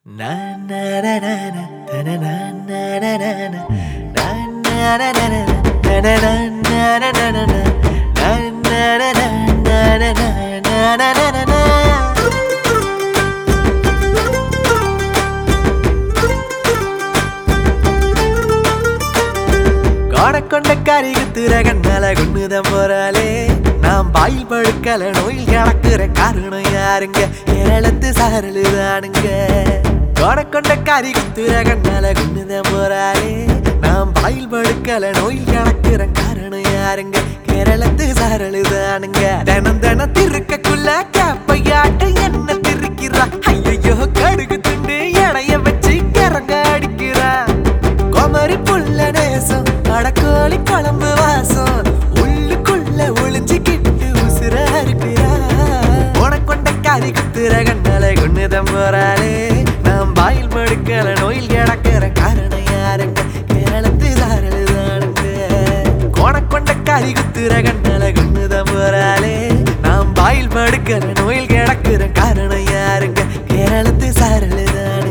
கொண்ட கறி குத்துற கண்ணால கொண்டுதான் போறாளே நாம் பாயில் படுக்கல நோயில் கிடக்குற காரணம் யாருங்க கேரளத்து சாரலுதானுங்க கொண்ட கறி குத்துற கண்ணால கொண்டுதான் போறாளே நாம் பாயில் படுக்கல நோயில் கிடக்குற காரணம் யாருங்க கேரளத்து சாரலுதானுங்க தினம் தினம் திருக்கக்குள்ள கேப்பையாட்ட என்ன திருக்கிறா ஐயோ கடுகு துண்டு இடைய வச்சு கிறங்க அடிக்கிறா குமரி புள்ள நேசம் அடக்கோழி குழம்பு வாசம் உள்ளுக்குள்ள ஒளிஞ்சுக்கிட்டு உசுர இருக்கிறா உனக்கொண்ட காரி குத்துற கண்ணால கொண்டுதான் போறாளே நாம் பாயில் படுக்கல நோயில் கிடக்கிற காரணம் யாருங்க கேரளத்து தாரலுதானுங்க கோணக்கொண்ட காரி குத்துற கண்ணால கொண்டுதான் போறாளே நாம் பாயில் படுக்கிற நோயில் கிடக்கிற காரணம் யாருங்க கேரளத்து சாரலுதானுங்க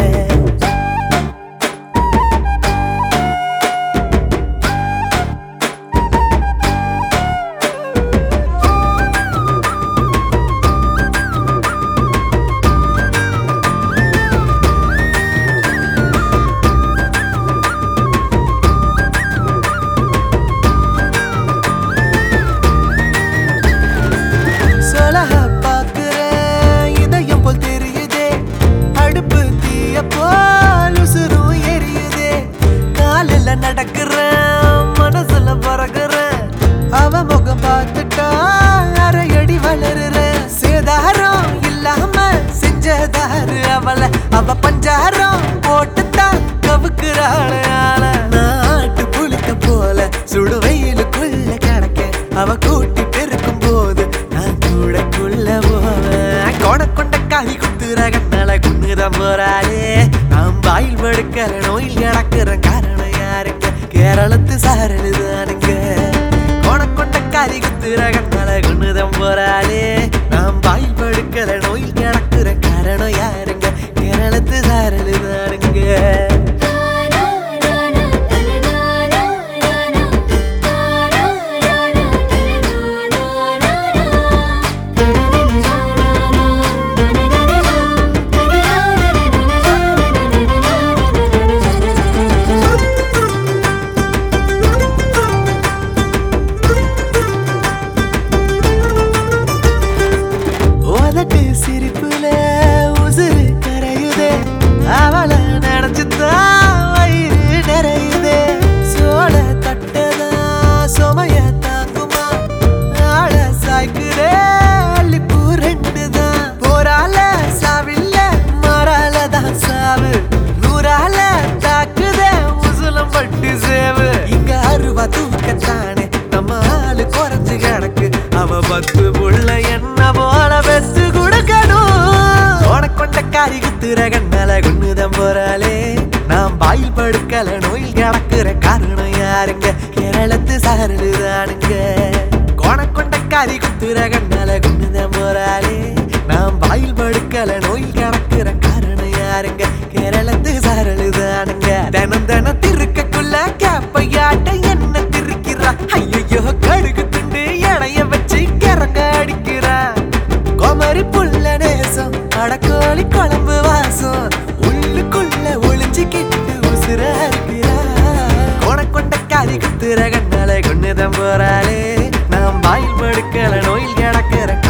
சொலக பாக்குறேன் இதயம் போல் தெரியுதே அடுப்பு தீய போல் உசுரும் எரியுதே காலில் நடக்கிறேன் மனசுல பறக்குறேன் அவ முகம் பார்த்துட்டா அரையடி வளருறேன் சேதாரம் இல்லாம செஞ்சதாரு அவளை அவ பஞ்சாரம் போட்டுத்தான் கவுக்குறாள் ஆள நாட்டு புளிக்க போல சுடு வெயிலுக்குள்ள கிடக்க அவ கூட்டி பெருக்கும் போது நான் கூடக்குள்ள போவேன் கொட கொண்ட காய் குத்துற கண்ணால குன்னுதான் போறாளே நாம் வாயில் படுக்கிற நோயில் கிடக்கிற காரணம் யாருங்க கேரளத்து சாரலுதானுங்க கொட கொண்ட காய் குத்துற கண்ணால குன்னுதான் போறாளே நாம் வாயில் படுக்கிற நோயில் கிடக்கிற காரணம் யாருங்க கேரளத்து சாரலுதானுங்க உதட்டு சிரிப்புல உசுறு கரையுதே அவளை நினைச்சுதான் வயிறு நிறையுதே சோழ தட்டதா சுமைய தாங்குமா ஆள சாய்க்குதே அள்ளிப்பூ ரெண்டுதான் போரால சாவில்ல மாறால தான் சாவு நூறால தாக்குதே உசுலம் பட்டு சேவு இங்க அருவா தூக்கத்தானே நம்ம ஆளு குறைஞ்சு கிடக்கு அவ பத்து புள்ள என்ன போல பெத்து கொடுக்கணும் உனக்கொண்ட காரி குத்துற கண்ணால கொண்டுதான் போறாளே நாம் பாயில் படுக்கல நோயில் கிடக்குற காரணம் யாருங்க கேரளத்து சாரலுதானுங்க கோணக்கொண்ட காரி குத்துற கண்ணால கொண்டுதான் போறாளே நாம் பாயில் படுக்கல நோயில் கிடக்குற காரணம் யாருங்க கேரளத்து சாரலுதானுங்க தினம் தினம் திருக்கக்குள்ள கேப்பையாட்ட என்ன திருக்கிறா ஐயோ கடுகு துண்டு இடைய வச்சு கிறங்க அடிக்கிறா குமரி புள்ள நேசம் அடக்கோழி குழம்பு வாசம் உள்ளுக்குள்ள ஒளிஞ்சுக்கிட்டு உசுர இருக்கிறா கொண்ட காரி குத்துற கண்ணால கொண்டுதான் போறாளே நாம் வாயில் படுக்கல நோயில் கிடக்கிற